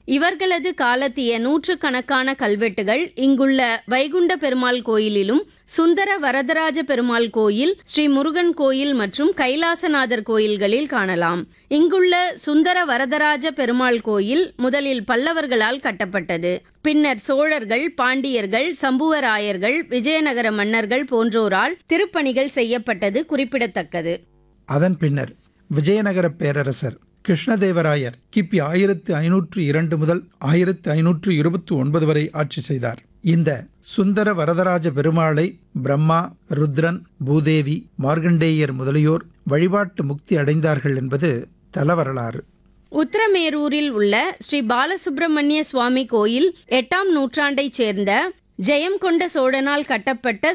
இவர்களது காலத்திய நூற்றுக்கணக்கான கல்வெட்டுகள் இங்குள்ள வைகுண்ட பெருமாள் கோயிலிலும் சுந்தர வரதராஜ பெருமாள் கோயில் ஸ்ரீ முருகன் கோயில் மற்றும் கைலாசநாதர் கோயில்களில் காணலாம் இங்குள்ள சுந்தர வரதராஜ பெருமாள் கோயில் முதலில் பல்லவர்களால் கட்டப்பட்டது பின்னர் சோழர்கள் பாண்டியர்கள் சம்புவராயர்கள் விஜயநகர மன்னர்கள் போன்றோரால் திருப்பணிகள் செய்யப்பட்டது குறிப்பிடத்தக்கது அதன் பின்னர் விஜயநகர பேரரசர் கிருஷ்ணதேவராயர் கிபி ஆயிரத்து ஐநூற்று இரண்டு முதல் ஆயிரத்து ஐநூற்று இருபத்தி ஒன்பது வரை ஆட்சி செய்தார் இந்த சுந்தர வரதராஜ பெருமாளை பிரம்மா ருத்ரன் பூதேவி மார்கண்டேயர் முதலியோர் வழிபாட்டு முக்தி அடைந்தார்கள் என்பது தலவரலாறு உத்தரமேரூரில் உள்ள ஸ்ரீ பாலசுப்பிரமணிய சுவாமி கோயில் எட்டாம் நூற்றாண்டைச் சேர்ந்த ஜெயம் கொண்ட சோழனால் கட்டப்பட்ட